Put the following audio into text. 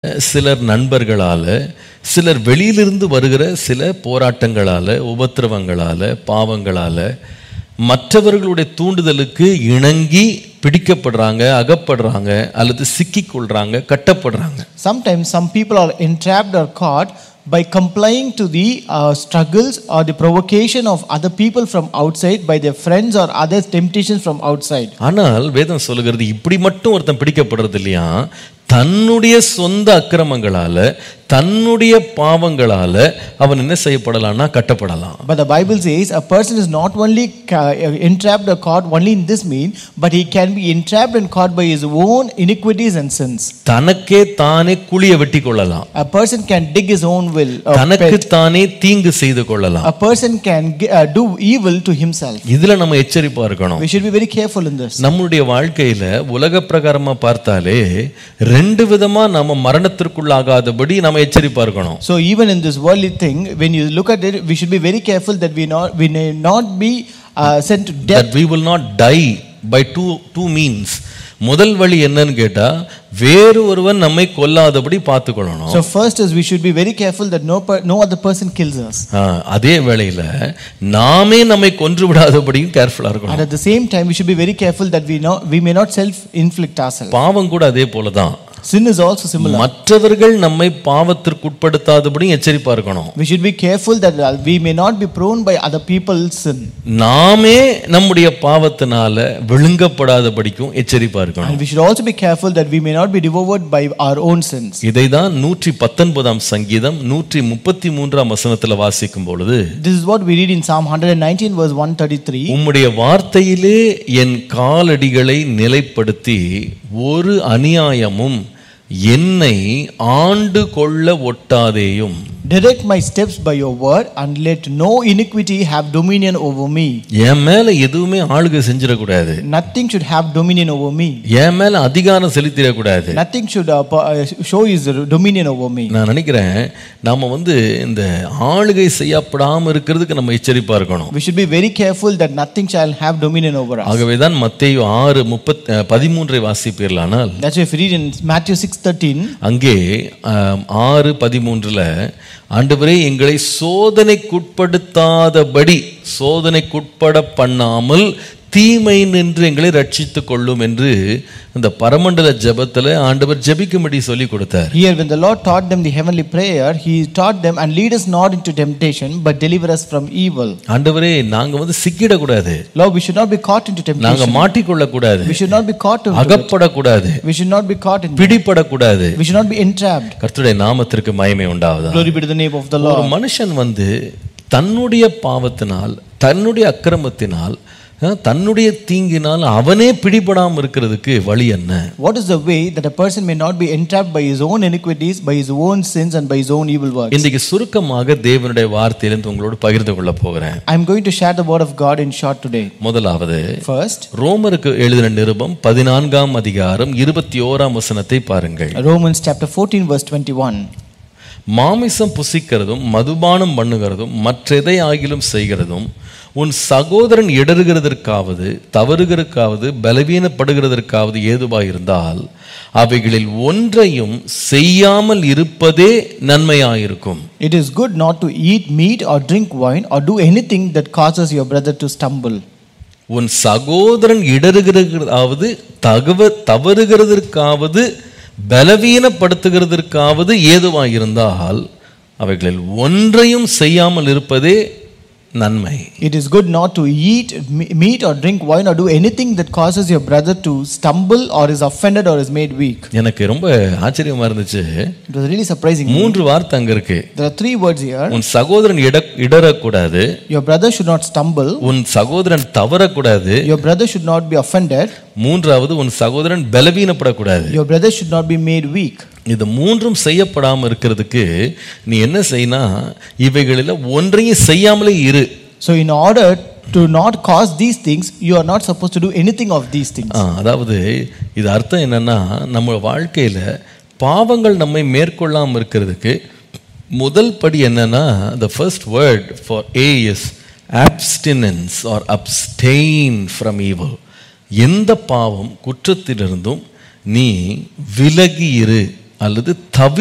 சிலர் நண்பர்களால சிலர் வெளியிலிருந்து வருகிற சில போராட்டங்களால உபத்திரவங்களால பாவங்களால மற்றவர்களுடைய தூண்டுதலுக்கு இணங்கி பிடிக்கப்படுறாங்க அகப்படுறாங்க அல்லது சிக்கிக் கொள்றாங்க கட்டப்படுறாங்க Sometimes some people are entrapped or caught by complying to the uh, struggles or the provocation of other people from outside, by their friends or other temptations from outside. ஆனால் வேதம் சொல்லுகிறது இப்படி மட்டும் ஒருத்தன் பிடிக்கப்படுறது இல்லையா தன்னுடைய சொந்த அக்கிரமங்களால தன்னுடைய பாவங்களால அவன் என்ன செய்யப்படலாம்னா கட்டப்படலாம் But the Bible says a person is not only ca- entrapped or caught only in this mean, but he can be entrapped and caught by his own iniquities and sins. தனக்கே தானே குழிய வெட்டி கொள்ளலாம் A person can dig his own will. uh, தனக்கு pit. தானே தீங்கு செய்து கொள்ளலாம் A person can gi- uh, do evil to himself. இதுல நம்ம எச்சரிப்பா இருக்கணும் We should be very careful in this. நம்முடைய வாழ்க்கையில உலக பிரகாரமா பார்த்தாலே ரெண்டு விதமா நம்ம மரணத்திற்குள்ளாகாதபடி நம்ம எச்சரிப்பா இருக்கணும் So even in this worldly thing, when you look at it, we should be very careful that we not we may not be uh, sent to death. that we will not die by two two means முதல் வழி என்னன்னு கேட்டா வேறு ஒருவன் நம்மை கொல்லாதபடி பார்த்துக்கொள்ளணும் So first is we should be very careful that no per, no other person kills us. ஆ, அதே வேளையில நாமே நம்மை கொன்று விடாதபடியும் கேர்ஃபுல்லா இருக்கணும் And at the same time, we should be very careful that we not we may not self inflict ourselves. பாவம் கூட அதே போலதான் Sin is also similar. மற்றவர்கள் நம்மை பாவத்திற்குட்படுத்தாதபடியும் எச்சரிப்பா இருக்கணும் We should be careful that uh, we may not be prone by other people's sin. நாமே நம்முடைய பாவத்தினால விழுங்கப்படாதபடிக்கும் எச்சரிப்பா இருக்கணும் And we should also be careful that we may not be devoured by our own sins. இதைதான் நூற்றி பத்தொன்பதாம் சங்கீதம் நூற்றி முப்பத்தி மூன்றாம் வசனத்துல வாசிக்கும் பொழுது This is what we read in Psalm 119, verse 133. உம்முடைய வார்த்தையிலே என் காலடிகளை நிலைப்படுத்தி ஒரு அநியாயமும் என்னை ஆண்டு கொள்ள ஒட்டாதேயும் Direct my steps by your word, and let no iniquity have dominion over me. என் மேல எதுவுமே ஆளுகை செஞ்சிடக்கூடாது Nothing should have dominion over me. என் மேல அதிகாரம் செலுத்திடக்கூடாது Nothing should uh, po- uh, show his dominion over me. நான் நினைக்கிறேன் நாம வந்து இந்த ஆளுகை செய்யப்படாம இருக்கிறதுக்கு நம்ம எச்சரிப்பா இருக்கணும் We should be very careful that nothing shall have dominion over us. ஆகவேதான் மத்தேயு ஆறு முப்பத் அஹ், பதிமூன்றை வாசிப்பீர்களானால் That's why if we read in Matthew 6:13, அங்கே ஆம், ஆறு பதிமூன்றுல ஆண்டவரே எங்களை சோதனைக்குட்படுத்தாதபடி சோதனைக்குட்பட பண்ணாமல் தீமை நின்று எங்களை ரட்சித்துக் கொள்ளும் என்று இந்த பரமண்டல ஜெபத்துல ஆண்டவர் ஜெபிக்கும்படி சொல்லி கொடுத்தார் here when the Lord taught them the heavenly prayer, He taught them, and lead us not into temptation, but deliver us from evil. ஆண்டவரே நாங்க வந்து சிக்கிடக்கூடாது Lord, we should not be caught into நாங்க temptation. மாட்டிக்கொள்ள கூடாது We should not be caught into it. அகப்படக்கூடாது We should not be caught in பிடிபடக்கூடாது We should not be entrapped. கர்த்தருடைய நாமத்திற்கு மகிமை உண்டாவதா Glory be to the name of the ஒரு Lord. மனுஷன் வந்து தன்னுடைய பாவத்தினால் தன்னுடைய அக்கிரமத்தினால் அஹ், தன்னுடைய தீங்கினால் அவனே பிடிபடாம இருக்கிறதுக்கு வழி என்ன What is the way that a person may not be entrapped by his own iniquities, by his own sins, and by his own evil works? இன்றைக்கு சுருக்கமாக தேவனுடைய வார்த்தையிலிருந்து உங்களோடு பகிர்ந்து கொள்ள போகிறேன் I'm going to share the word of God in short today. முதலாவது First, ரோமருக்கு எழுதின நிருபம் பதினான்காம் அதிகாரம் இருபத்தி ஓராம் வசனத்தை பாருங்கள் Romans chapter 14, verse 21. மாமிசம் புசிக்கிறதும் மதுபானம் பண்ணுகிறதும் மற்றெதை ஆகிலும் செய்கிறதும் உன் சகோதரன் இடறுகிறதற்காவது தவறுகிறதுக்காவது பலவீனப்படுகிறதற்காவது ஏதுவாயிருந்தால் அவைகளில் ஒன்றையும் செய்யாமல் இருப்பதே நன்மையாயிருக்கும் It is good not to eat meat or drink wine or do anything that causes your brother to stumble. உன் சகோதரன் இடறுகிறதாவது தகவ தவறுகிறதற்காவது பலவீனப்படுத்துகிறதற்காவது ஏதுவாயிருந்தால் அவைகளில் ஒன்றையும் செய்யாமல் இருப்பதே நன்மை It is good not to eat me- meat or drink wine or do anything that causes your brother to stumble or is offended or is made weak. எனக்கு ரொம்ப ஆச்சரியமா இருந்துச்சு It was really surprising. me. மூன்று வார்த்தை அங்க இருக்கு There are three words here. உன் சகோதரன் இட இடறக்கூடாது Your brother should not stumble. உன் சகோதரன் தவறக்கூடாது Your brother should not be offended. மூன்றாவது உன் சகோதரன் பலவீனப்படக்கூடாது Your brother should not be made weak. இது மூன்றும் செய்யப்படாம இருக்கிறதுக்கு நீ என்ன செய்யினா இவைகளில் ஒன்றையும் செய்யாமலே இரு So, in order to not cause these things, you are not supposed to do anything of these things. ஆ, அதாவது இது அர்த்தம் என்னன்னா நம்ம வாழ்க்கையில பாவங்கள் நம்மை மேற்கொள்ளாம இருக்கிறதுக்கு முதல் படி என்னன்னா the first word for A is abstinence or abstain from evil எந்த பாவம் குற்றத்திலிருந்தும் நீ விலகி இரு அல்லது தவி